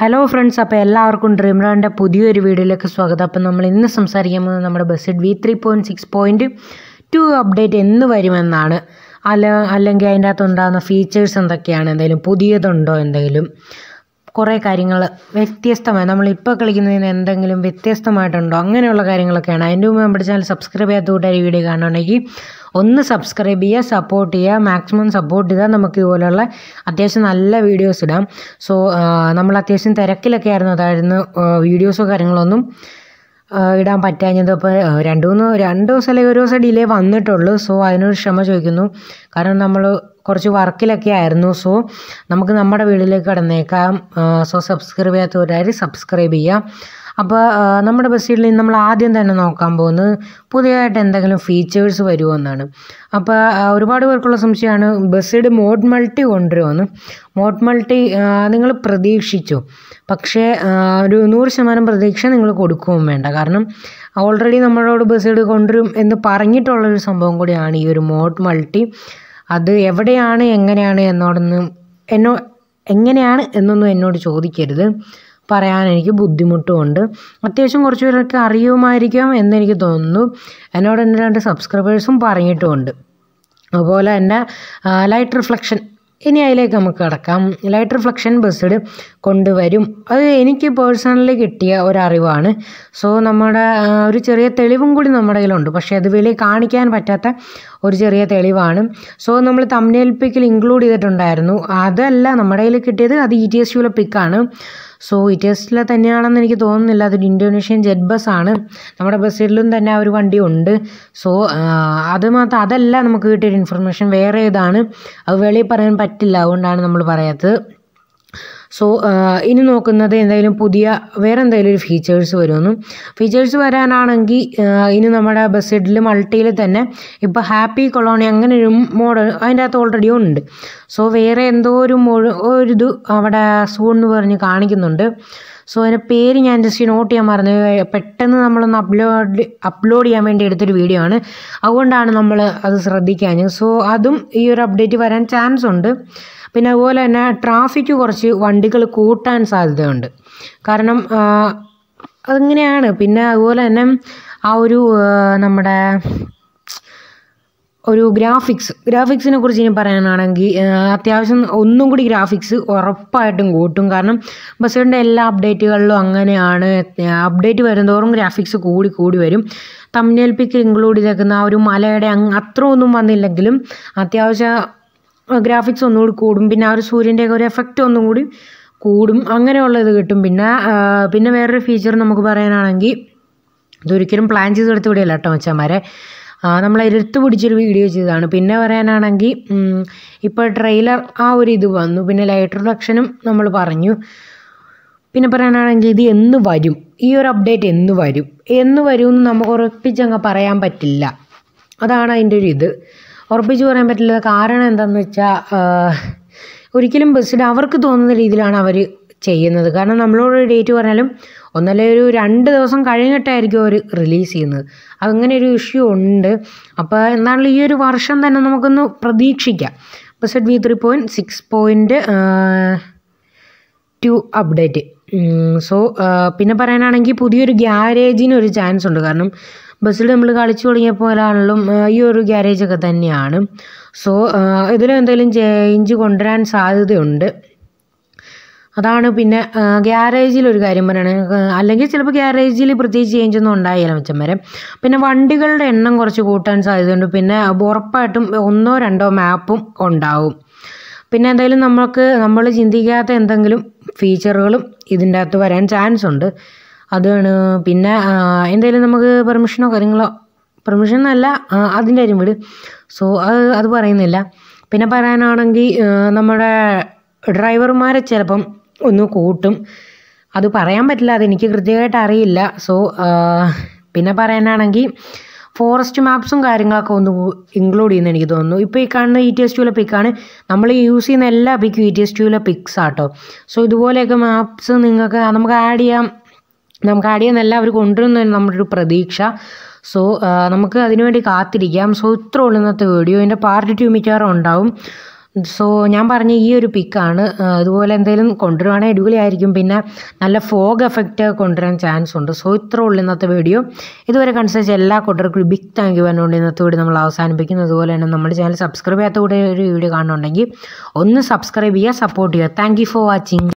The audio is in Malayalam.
ഹലോ ഫ്രണ്ട്സ് അപ്പോൾ എല്ലാവർക്കും ഡ്രീം റൗണ്ടിൻ്റെ പുതിയൊരു വീഡിയോയിലേക്ക് സ്വാഗതം അപ്പോൾ നമ്മൾ ഇന്ന് സംസാരിക്കാൻ പോകുന്നത് നമ്മുടെ BUSSID V three point six point two update എന്ന് വരുമെന്നാണ് അല്ല അല്ലെങ്കിൽ അതിൻ്റെ അകത്ത് ഉണ്ടാകുന്ന ഫീച്ചേഴ്സ് എന്തൊക്കെയാണ് എന്തെങ്കിലും പുതിയതുണ്ടോ എന്തെങ്കിലും കുറേ കാര്യങ്ങൾ വ്യത്യസ്തമായി നമ്മളിപ്പോൾ കളിക്കുന്നതിന് എന്തെങ്കിലും വ്യത്യസ്തമായിട്ടുണ്ടോ അങ്ങനെയുള്ള കാര്യങ്ങളൊക്കെയാണ് അതിൻ്റെ മുമ്പ് നമ്മുടെ ചാനൽ സബ്സ്ക്രൈബ് ചെയ്യാത്ത കൂട്ടുകാർ വീഡിയോ കാണുകയാണെങ്കിൽ ഒന്ന് സബ്സ്ക്രൈബ് ചെയ്യുക സപ്പോർട്ട് ചെയ്യുക മാക്സിമം സപ്പോർട്ട് ചെയ്താൽ നമുക്ക് ഇതുപോലെയുള്ള അത്യാവശ്യം നല്ല വീഡിയോസ് ഇടാം സോ നമ്മൾ അത്യാവശ്യം തിരക്കിലൊക്കെ ആയിരുന്നു അതായിരുന്നു വീഡിയോസോ കാര്യങ്ങളൊന്നും ആ, ഇടാൻ പറ്റാഞ്ഞത് അപ്പോൾ രണ്ട് മൂന്ന് രണ്ട് ദിവസം അല്ലെങ്കിൽ ഒരു ദിവസം ഡിലേ വന്നിട്ടുള്ളൂ സോ അതിനൊരു ക്ഷമ ചോദിക്കുന്നു കാരണം നമ്മൾ കുറച്ച് വർക്കിലൊക്കെ ആയിരുന്നു സോ നമുക്ക് നമ്മുടെ വീട്ടിലേക്ക് കടന്നേക്കാം സോ സബ്സ്ക്രൈബ് ചെയ്യാത്തവരായി സബ്സ്ക്രൈബ് ചെയ്യാം അപ്പോൾ ആ, നമ്മുടെ ബസ്സിൽ നിന്ന് നമ്മൾ ആദ്യം തന്നെ നോക്കാൻ പോകുന്നത് പുതിയതായിട്ട് എന്തെങ്കിലും ഫീച്ചേഴ്സ് വരുമോ എന്നാണ് അപ്പോൾ ആ, ഒരുപാട് പേർക്കുള്ള സംശയമാണ് ബസ്സിഡ് മോഡ് മൾട്ടി കൊണ്ടുവരുമെന്ന് മോഡ് മൾട്ടി നിങ്ങൾ പ്രതീക്ഷിച്ചു പക്ഷേ ആ, ഒരു നൂറ് ശതമാനം പ്രതീക്ഷ നിങ്ങൾ കൊടുക്കുകയും വേണ്ട കാരണം ഓൾറെഡി നമ്മളോട് ബസ്സിഡ് കൊണ്ടുവരും എന്ന് പറഞ്ഞിട്ടുള്ളൊരു സംഭവം കൂടിയാണ് ഈ ഒരു മോഡ് മൾട്ടി അത് എവിടെയാണ് എങ്ങനെയാണ് എന്നോടൊന്നും എന്നോ എങ്ങനെയാണ് എന്നൊന്നും എന്നോട് ചോദിക്കരുത് പറയാൻ എനിക്ക് ബുദ്ധിമുട്ടുമുണ്ട് അത്യാവശ്യം കുറച്ച് പേരൊക്കെ അറിയുമായിരിക്കാം എന്നെനിക്ക് തോന്നുന്നു എന്നോട് എൻ്റെ രണ്ട് സബ്സ്ക്രൈബേഴ്സും പറഞ്ഞിട്ടുമുണ്ട് അതുപോലെ തന്നെ ലൈറ്റ് റിഫ്ലക്ഷൻ ഇനി അതിലേക്ക് നമുക്ക് കിടക്കാം ലൈറ്റ് റിഫ്ലക്ഷൻ ബസ്സിഡ് കൊണ്ടുവരും അത് എനിക്ക് പേഴ്സണലി കിട്ടിയ ഒരറിവാണ് സോ നമ്മുടെ ആ, ഒരു ചെറിയ തെളിവും കൂടി നമ്മുടെ കയ്യിലുണ്ട് പക്ഷേ അത് വെളിയിൽ കാണിക്കാൻ പറ്റാത്ത ഒരു ചെറിയ തെളിവാണ് സോ നമ്മൾ തമ്മിൽ പിക്കിൽ ഇൻക്ലൂഡ് ചെയ്തിട്ടുണ്ടായിരുന്നു അതല്ല നമ്മുടെ കയ്യിൽ കിട്ടിയത് അത് ഇ ടി എസ് യുവിലെ പിക്കാണ് സോ ഇ ടി എസിലെ തന്നെയാണെന്ന് എനിക്ക് തോന്നുന്നില്ല അതൊരു ഇന്തോനേഷ്യൻ ജെറ്റ് ബസ് ആണ് നമ്മുടെ ബസ്സിലും തന്നെ ആ ഒരു വണ്ടി ഉണ്ട് സോ അത് മാത്രം അതല്ല നമുക്ക് കിട്ടിയൊരു ഇൻഫർമേഷൻ വേറെ ഇതാണ് അത് വെളിയിൽ പറയാൻ പറ്റില്ല അതുകൊണ്ടാണ് നമ്മൾ പറയാത്തത് സോ ഇനി നോക്കുന്നത് എന്തെങ്കിലും പുതിയ വേറെ എന്തെങ്കിലും ഒരു ഫീച്ചേഴ്സ് വരുമെന്നും ഫീച്ചേഴ്സ് വരാനാണെങ്കിൽ ഇനി നമ്മുടെ ബസ്സിഡിൽ മൾട്ടിയിൽ തന്നെ ഇപ്പോൾ ഹാപ്പി കൊളോണി അങ്ങനെ ഒരു മോഡൽ അതിൻ്റെ അകത്ത് ഓൾറെഡി ഉണ്ട് സോ വേറെ എന്തോ ഒരു മൊഴ ഒരു ഇത് അവിടെ സൂൺ എന്ന് പറഞ്ഞ് കാണിക്കുന്നുണ്ട് സോ അതിൻ്റെ പേര് ഞാൻ ജസ്റ്റ് നോട്ട് ചെയ്യാൻ മറന്നു പെട്ടെന്ന് നമ്മളൊന്ന് അപ്ലോഡ് അപ്ലോഡ് ചെയ്യാൻ വേണ്ടി എടുത്തൊരു വീഡിയോ ആണ് അതുകൊണ്ടാണ് നമ്മൾ അത് ശ്രദ്ധിക്കാഞ്ഞത് സോ അതും ഈ ഒരു അപ്ഡേറ്റ് വരാൻ ചാൻസ് ഉണ്ട് പിന്നെ അതുപോലെ തന്നെ ട്രാഫിക്ക് കുറച്ച് വണ്ടികൾ കൂട്ടാൻ സാധ്യതയുണ്ട് കാരണം ആ, അതിങ്ങനെയാണ് പിന്നെ അതുപോലെ തന്നെ ആ ഒരു ആ, നമ്മുടെ ഒരു ഗ്രാഫിക്സ് ഗ്രാഫിക്സിനെ കുറിച്ച് ഇനി പറയാനാണെങ്കിൽ ആ, അത്യാവശ്യം ഒന്നും കൂടി ഗ്രാഫിക്സ് ഉറപ്പായിട്ടും കൂട്ടും കാരണം ബസ്സിൻ്റെ എല്ലാ അപ്ഡേറ്റുകളിലും അങ്ങനെയാണ് അപ്ഡേറ്റ് വരുന്തോറും ഗ്രാഫിക്സ് കൂടി കൂടി വരും തമ്മിൽ പിക്ക് ഇൻക്ലൂഡ് ചെയ്തേക്കുന്ന ആ ഒരു മലയുടെ അങ്ങ് അത്ര ഒന്നും വന്നില്ലെങ്കിലും അത്യാവശ്യം ഗ്രാഫിക്സ് ഒന്നുകൂടി കൂടും പിന്നെ ആ ഒരു സൂര്യൻ്റെയൊക്കെ ഒരു എഫക്റ്റ് ഒന്നും കൂടി കൂടും അങ്ങനെയുള്ള ഇത് കിട്ടും പിന്നെ ആ, പിന്നെ വേറൊരു ഫീച്ചർ നമുക്ക് പറയാനാണെങ്കിൽ ഇതൊരിക്കലും പ്ലാൻ ചെയ്തെടുത്ത് വിടിയല്ല കേട്ടോ മച്ചാന്മാരെ നമ്മൾ ഇരുത്ത് പിടിച്ചൊരു വീഡിയോ ചെയ്തതാണ് പിന്നെ പറയാനാണെങ്കിൽ ഇപ്പോൾ ട്രെയിലർ ആ ഒരു ഇത് വന്നു പിന്നെ ലൈറ്റ് റിഡക്ഷനും നമ്മൾ പറഞ്ഞു പിന്നെ പറയാനാണെങ്കിൽ ഇത് എന്ന് വരും ഈ ഒരു അപ്ഡേറ്റ് എന്ന് വരും എന്ന് വരും എന്ന് നമുക്ക് ഉറപ്പിച്ചങ്ങ് പറയാൻ പറ്റില്ല അതാണ് അതിൻ്റെ ഒരു ഇത് ഉറപ്പിച്ച് പറയാൻ പറ്റില്ല കാരണം എന്താണെന്ന് വെച്ചാൽ ഒരിക്കലും ബസ്സിൽ അവർക്ക് തോന്നുന്ന രീതിയിലാണ് അവർ ചെയ്യുന്നത് കാരണം നമ്മളോട് ഡേറ്റ് പറഞ്ഞാലും ഒന്നല്ലേ ഒരു രണ്ട് ദിവസം കഴിഞ്ഞിട്ടായിരിക്കും അവർ റിലീസ് ചെയ്യുന്നത് അങ്ങനെ ഒരു ഇഷ്യൂ ഉണ്ട് അപ്പോൾ എന്നാലും ഈ ഒരു വർഷം തന്നെ നമുക്കൊന്ന് പ്രതീക്ഷിക്കാം BUSSID V three point six point two update so പിന്നെ പറയാനാണെങ്കിൽ പുതിയൊരു ഗ്യാരേജിന് ഒരു ചാൻസ് ഉണ്ട് കാരണം ബസ്സിൽ നമ്മൾ കളിച്ചു തുടങ്ങിയപ്പോഴാണെങ്കിലും ഈ ഒരു ഗ്യാരേജൊക്കെ തന്നെയാണ് സോ ഇതിൽ എന്തെങ്കിലും ചേഞ്ച് കൊണ്ടുവരാൻ സാധ്യതയുണ്ട് അതാണ് പിന്നെ ഗ്യാരേജിൽ ഒരു കാര്യം പറയുകയാണെങ്കിൽ അല്ലെങ്കിൽ ചിലപ്പോൾ ഗ്യാരേജിൽ പ്രത്യേകിച്ച് ചേഞ്ച് ഒന്നും ഉണ്ടായില്ല മെച്ചം വരെ പിന്നെ വണ്ടികളുടെ എണ്ണം കുറച്ച് കൂട്ടാൻ സാധ്യതയുണ്ട് പിന്നെ ഉറപ്പായിട്ടും ഒന്നോ രണ്ടോ മാപ്പും ഉണ്ടാവും പിന്നെ എന്തായാലും നമുക്ക് നമ്മൾ ചിന്തിക്കാത്ത എന്തെങ്കിലും ഫീച്ചറുകളും ഇതിൻ്റെ അകത്ത് വരാൻ ചാൻസ് ഉണ്ട് അതാണ് പിന്നെ ആ, എന്തായാലും നമുക്ക് പെർമിഷനോ കാര്യങ്ങളോ പെർമിഷൻ എന്നല്ല ആ, അതിൻ്റെ കാര്യം വിട് സോ അത് അത് പറയുന്നില്ല പിന്നെ പറയാനാണെങ്കിൽ ആ, നമ്മുടെ ഡ്രൈവർമാരെ ചിലപ്പം ഒന്ന് കൂട്ടും അത് പറയാൻ പറ്റില്ല അതെനിക്ക് കൃത്യമായിട്ട് അറിയില്ല സോ പിന്നെ പറയാനാണെങ്കിൽ ഫോറസ്റ്റ് മാപ്സും കാര്യങ്ങളൊക്കെ ഒന്ന് ഇൻക്ലൂഡ് ചെയ്യുന്ന എനിക്ക് തോന്നുന്നു ഇപ്പോൾ ഈ കാണുന്ന ഇ ടി എസ് ടുവിലെ പിക്കാണ് നമ്മൾ യൂസ് ചെയ്യുന്ന എല്ലാ പിക്കും ഇ ടി എസ് ടുവിലെ പിക്സ് ആട്ടോ സോ ഇതുപോലെയൊക്കെ മാപ്സ് നിങ്ങൾക്ക് നമുക്ക് ആഡ് ചെയ്യാം നമുക്ക് ആഡ് ചെയ്യുന്നല്ല അവർ കൊണ്ടുവരുന്ന നമ്മുടെ ഒരു പ്രതീക്ഷ സോ നമുക്ക് അതിനുവേണ്ടി കാത്തിരിക്കാം സോ ഇത്ര ഉള്ളൂ ഇന്നത്തെ വീഡിയോ ഇതിൻ്റെ പാർട്ട് ടു മിക്കവാറും ഉണ്ടാവും സോ ഞാൻ പറഞ്ഞ ഈ ഒരു പിക്കാണ് ഇതുപോലെ എന്തെങ്കിലും കൊണ്ടുവരുവാണെങ്കിൽ അടിപൊളിയായിരിക്കും പിന്നെ നല്ല ഫോഗ് എഫക്റ്റ് കൊണ്ടുവരാൻ ചാൻസ് ഉണ്ട് സോ ഇത്ര ഉള്ളൂ ഇന്നത്തെ വീഡിയോ ഇതുവരെ കൺസേച്ച് എല്ലാ കൂട്ടർക്കും ബിഗ് താങ്ക് യു പറഞ്ഞുകൊണ്ട് ഇന്നത്തെ വീഡിയോ നമ്മൾ അവസാനിപ്പിക്കുന്നു അതുപോലെ തന്നെ നമ്മുടെ ചാനൽ സബ്സ്ക്രൈബ് ചെയ്യാത്ത കൂടെ ഒരു വീഡിയോ കാണുന്നുണ്ടെങ്കിൽ ഒന്ന് സബ്സ്ക്രൈബ് ചെയ്യുക സപ്പോർട്ട് ചെയ്യുക താങ്ക് യു ഫോർ വാച്ചിങ്